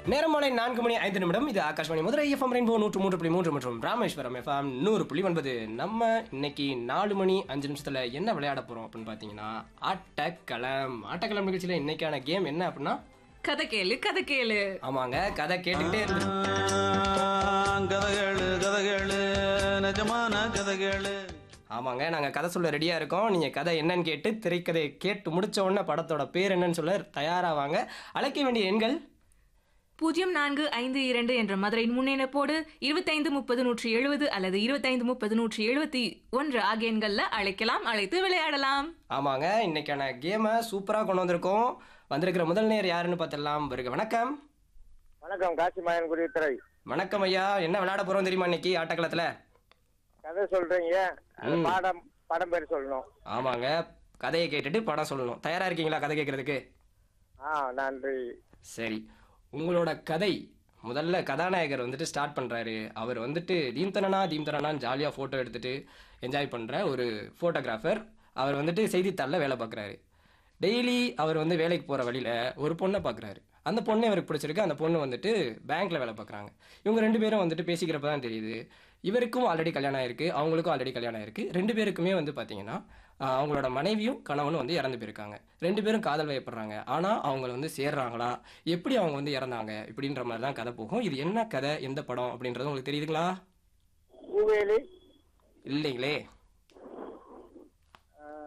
நேரம் மாலை நான்கு மணி ஐந்து நிமிடம் இது ஆகாஷ்வாணி மதுரை எஃப்எம் ரெயின்போ நூற்று மூன்று புள்ளி மூன்று மற்றும் ராமேஸ்வரம் எஃப்எம் நூறு புள்ளி ஒன்பது நம்ம இன்னைக்கு நாலு மணி அஞ்சு நிமிஷத்துல என்ன விளையாட போறோம் அப்படின்னு பாத்தீங்கன்னா ஆட்டக்களம் ஆட்டக்களம் நிகழ்ச்சியில இன்னைக்கான கேம் என்ன அப்படின்னா கதை கேளு கதை கேளு ஆமாங்க கதை கேட்டுக்கிட்டே இருந்து கதகளு கதகளு நிஜமான கதகளு ஆமாங்க நாங்க கதை சொல்ல ரெடியா இருக்கோம் நீங்க கதை என்னன்னு கேட்டு திரைக்கதை கேட்டு முடிச்ச உடனே படத்தோட பேர் என்னன்னு சொல்ல தயாராவாங்க அழைக்க வேண்டிய எண்கள் பூஜ்ஜியம் நான்கு ஐந்து இரண்டு என்ற மதுரையின் முன்னிணைப்போடு இருபத்தைந்து முப்பது நூற்றி எழுபது அல்லது இருபத்தைந்து முப்பது நூற்றி எழுபத்தி ஒன்று ஆகிய எண்கள்ல அழைக்கலாம் அழைத்து விளையாடலாம் ஆமாங்க இன்னைக்கான கேமை சூப்பராக கொண்டு வந்திருக்கோம் வந்திருக்கிற முதல் நேர் யாருன்னு பார்த்துடலாம் வருக வணக்கம் வணக்கம் காசிமாயன் குடித்துறை வணக்கம் ஐயா என்ன விளையாட போறோம் தெரியுமா இன்னைக்கு ஆட்டக்களத்தில் கதை சொல்றீங்க அந்த பாடம் படம் பேர் சொல்லணும் ஆமாங்க கதையை கேட்டுட்டு படம் சொல்லணும் தயாரா இருக்கீங்களா கதை கேட்கறதுக்கு ஆ நன்றி சரி உங்களோட கதை முதல்ல கதாநாயகர் வந்துட்டு ஸ்டார்ட் பண்றாரு அவர் வந்துட்டு தீம்தனனா தீம்தனனான்னு ஜாலியாக ஃபோட்டோ எடுத்துட்டு என்ஜாய் பண்ற ஒரு ஃபோட்டோகிராஃபர் அவர் வந்துட்டு செய்தித்தாளில் வேலை பார்க்குறாரு டெய்லி அவர் வந்து வேலைக்கு போகிற வழியில் ஒரு பொண்ணை பார்க்குறாரு அந்த பொண்ணு இவருக்கு பிடிச்சிருக்கு அந்த பொண்ணு வந்துட்டு பேங்க்கில் வேலை பார்க்குறாங்க இவங்க ரெண்டு பேரும் வந்துட்டு பேசிக்கிறப்ப தான் தெரியுது இவருக்கும் ஆல்ரெடி கல்யாணம் ஆயிருக்கு அவங்களுக்கும் ஆல்ரெடி கல்யாணம் ஆயிருக்கு ரெண்டு பேருக்குமே வந்து பார்த்தீங்கன்னா ஆஹ், அவங்களோட மனைவியும் கணவனும் வந்து இறந்து போயிருக்காங்க ரெண்டு பேரும் காதல் வயப்படுறாங்க ஆனால் அவங்கள வந்து சேர்றாங்களா எப்படி அவங்க வந்து இறந்தாங்க இப்படின்ற மாதிரி தான் கதை போகும் இது என்ன கதை எந்த படம் அப்படின்றது உங்களுக்கு தெரியுதுங்களா பூவேலி இல்லைங்களே ஆ,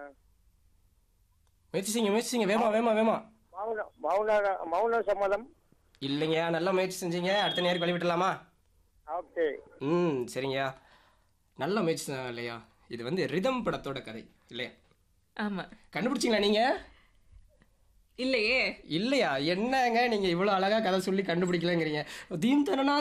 முயற்சி செய்யுங்க முயற்சி செய்யுங்க வேமா வேமா வேமா மௌன மௌன மௌன சம்மதம் இல்லைங்க நல்ல முயற்சி செஞ்சீங்க அடுத்த நேரம் கழிவிட்டலாமா ஓகே ம் சரிங்கய்யா நல்ல முயற்சி தான் இல்லையா இது வந்து ரிதம் படத்தோட கதை இல்லையா ஆமா கண்டுபிடிச்சிங்களா நீங்க இல்லையே இல்லையா என்னங்க நீங்க இவ்வளவு அழகா கதை சொல்லி கண்டுபிடிக்கலங்கிறீங்க தீம் தனனா